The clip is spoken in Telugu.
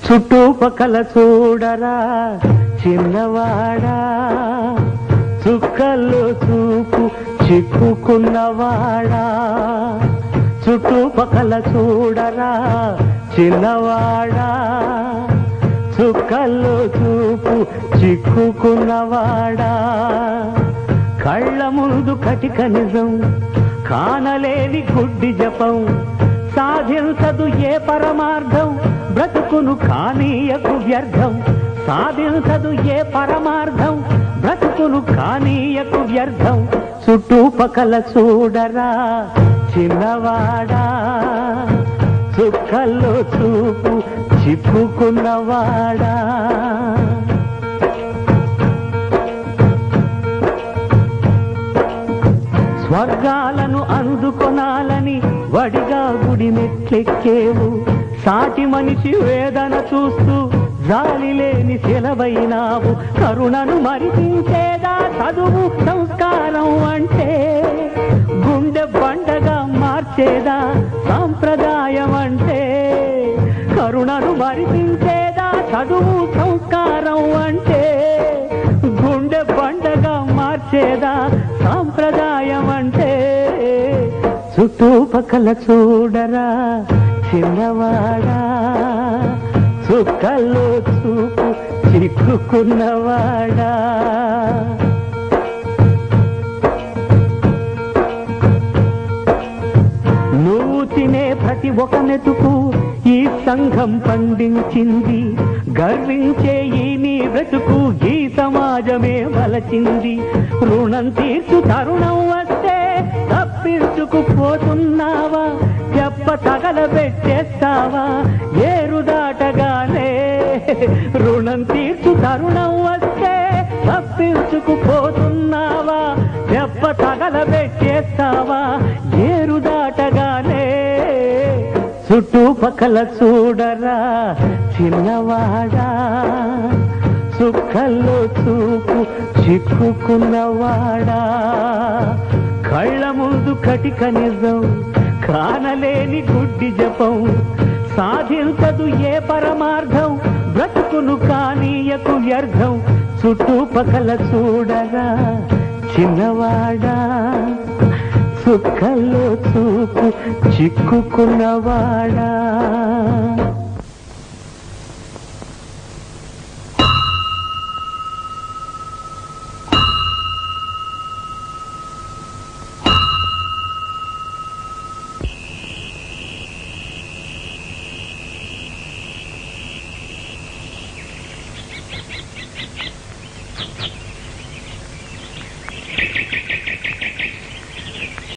చుట్టుపక్కల చూడరా చిన్నవాడా చుక్కల్లో చూపు చిక్కుకున్నవాడా చుట్టుపక్కల చూడరా చిన్నవాడా చుక్కల్లో చూపు చిక్కుకున్నవాడా కళ్ళ ముందు కటిక నిజం కానలేని గుడ్డి జపం సాధించదు ఏ పరమార్థం బ్రతుకును కానీయకు వ్యర్థం సాధించదు ఏ పరమార్థం బ్రతుకును కానీయకు వ్యర్థం చుట్టుపక్కల చూడరా చిన్నవాడా చుక్కల్లో చూపు చిప్పుకున్నవాడా స్వర్గాలను అందుకొనాలని వడిగా గుడి మెట్లెక్కేవు సాటి మనిషి వేదన చూస్తూ జాలి లేని సెలవైనావు కరుణను మరిపించేదా చదువు సంస్కారం అంటే గుండె బండగా మార్చేదా సాంప్రదాయం అంటే కరుణను మరిపించేదా చదువు సంస్కారం అంటే గుండె బండగా మార్చేదా సాంప్రదాయం అంటే చుట్టుపక్కల చూడరా చిన్నవాడా చుక్కల్లో చూపు చిక్కుకున్నవాడా నువ్వు తినే ప్రతి ఒక మెతుకు ఈ సంఘం పండించింది గర్వించే ఈ నీ బ్రతుకు ఈ సమాజమే వలచింది రుణం తీర్చు తరుణం వస్తే తప్పించుకుపోతున్నావా చెప్ప తగలబెట్టేస్తావా ఏరు దాటగానే రుణం తీర్చు తరుణం వస్తే తప్పించుకుపోతున్నావా చెప్ప తగలబెట్టేస్తావా ఏరు దాటగానే చుట్టుపక్కల చూడరా చిన్నవాడా సుఖల్లో చూపు చిక్కుకున్నవాడా కళ్ళ ముందు కటిక నిజం కానలేని గుడ్డి జపం సాధించదు ఏ పరమార్థం బ్రతుకును కానీయకు వ్యర్థం చుట్టుపక్కల చూడరా చిన్నవాడా సుఖల్లో చూపు చిక్కుకున్నవాడా